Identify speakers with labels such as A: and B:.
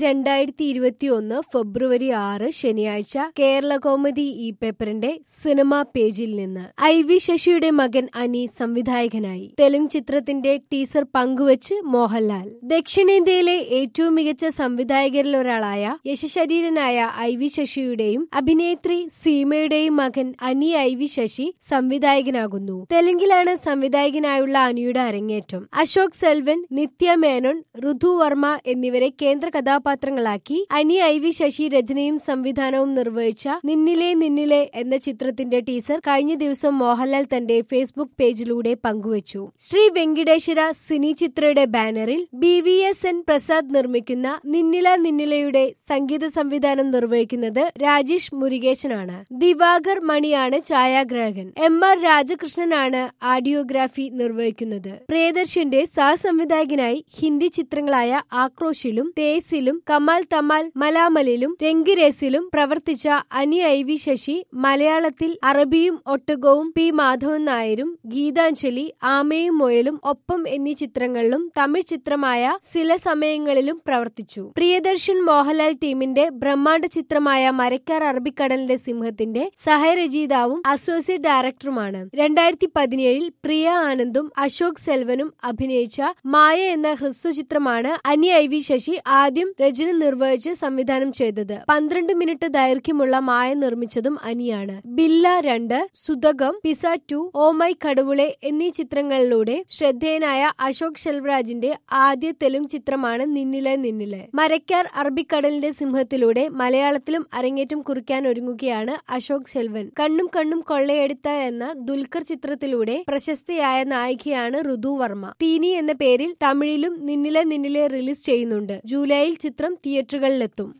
A: രണ്ടായിരത്തി ഇരുപത്തി ഒന്ന് ഫെബ്രുവരി ആറ് ശനിയാഴ്ച കേരള കോമഡി ഇ പേപ്പറിന്റെ സിനിമാ പേജിൽ നിന്ന് ഐ വി ശശിയുടെ മകൻ അനി സംവിധായകനായി തെലുങ്ക് ചിത്രത്തിന്റെ ടീസർ പങ്കുവച്ച് മോഹൻലാൽ ദക്ഷിണേന്ത്യയിലെ ഏറ്റവും മികച്ച സംവിധായകരിൽ ഒരാളായ യശശരീരനായ ഐ വി ശശിയുടെയും അഭിനേത്രി സീമയുടെയും മകൻ അനി ഐ വി ശശി സംവിധായകനാകുന്നു തെലുങ്കിലാണ് സംവിധായകനായുള്ള അനിയുടെ അരങ്ങേറ്റം അശോക് സെൽവൻ നിത്യ മേനോൻ ഋതു വർമ്മ എന്നിവരെ കേന്ദ്ര കഥാപാത്രങ്ങളാക്കി അനി ഐ വി ശശി രചനയും സംവിധാനവും നിർവഹിച്ച നിന്നിലെ നിന്നിലെ എന്ന ചിത്രത്തിന്റെ ടീസർ കഴിഞ്ഞ ദിവസം മോഹൻലാൽ തന്റെ ഫേസ്ബുക്ക് പേജിലൂടെ പങ്കുവച്ചു ശ്രീ വെങ്കിടേശ്വര സിനി ചിത്രയുടെ ബാനറിൽ B V S N Prasad നിർമ്മിക്കുന്ന നിന്നില നിന്നിലയുടെ സംഗീത സംവിധാനം നിർവഹിക്കുന്നത് രാജേഷ് മുരുകേശനാണ് ദിവാകർ മണിയാണ് ഛായാഗ്രാഹകൻ എം ആർ രാജകൃഷ്ണനാണ് ആഡിയോഗ്രാഫി നിർവഹിക്കുന്നത് പ്രിയദർശന്റെ സഹസംവിധായകനായി ഹിന്ദി ചിത്രങ്ങളായ ആക്രോശിലും തേസിലും കമാൽ തമാൽ മലാമലിലും രംഗിരേസിലും പ്രവർത്തിച്ച അനി ഐ വി ശശി മലയാളത്തിൽ അറബിയും ഒട്ടകവും പി മാധവൻ നായരും ഗീതാഞ്ജലി ആമയും മൊയലും ഒപ്പം എന്നീ ചിത്രങ്ങളിലും തമിഴ് ചിത്രമായ ചില സമയങ്ങളിലും പ്രവർത്തിച്ചു പ്രിയദർശൻ മോഹൻലാൽ ടീമിന്റെ ബ്രഹ്മാണ്ഡ ചിത്രമായ മരക്കാർ അറബിക്കടലിന്റെ സിംഹത്തിന്റെ സഹരചയിതാവും അസോസിയേറ്റ് ഡയറക്ടറുമാണ് രണ്ടായിരത്തി പതിനേഴിൽ പ്രിയ ആനന്ദും അശോക് സെൽവനും അഭിനയിച്ച മായ എന്ന ഹ്രസ്വ ചിത്രമാണ് അനി ഐ വി ശശി ആദ്യം രചന നിർവഹിച്ച് സംവിധാനം ചെയ്തത് പന്ത്രണ്ട് മിനിറ്റ് ദൈർഘ്യമുള്ള മായ നിർമ്മിച്ചതും അനിയാണ് ബില്ല രണ്ട് സുതകം pizza two oh my Kadavule എന്നീ ചിത്രങ്ങളിലൂടെ ശ്രദ്ധേയനായ അശോക് ശെൽവരാജിന്റെ ആദ്യ തെലുങ്ക് ചിത്രമാണ് നിന്നിലെ നിന്നിലെ മരക്കാർ അറബിക്കടലിന്റെ സിംഹത്തിലൂടെ മലയാളത്തിലും അരങ്ങേറ്റം കുറിക്കാൻ ഒരുങ്ങുകയാണ് അശോക് സെൽവൻ കണ്ണും കണ്ണും കൊള്ളയെടുത്ത എന്ന ദുൽഖർ ചിത്രത്തിലൂടെ പ്രശസ്തയായ നായികയാണ് ഋതു വർമ്മ ടീനി എന്ന പേരിൽ തമിഴിലും നിന്നിലെ നിന്നിലെ റിലീസ് ചെയ്യുന്നുണ്ട് ജൂലൈയിൽ ചിത്രം തിയേറ്ററുകളിലെത്തും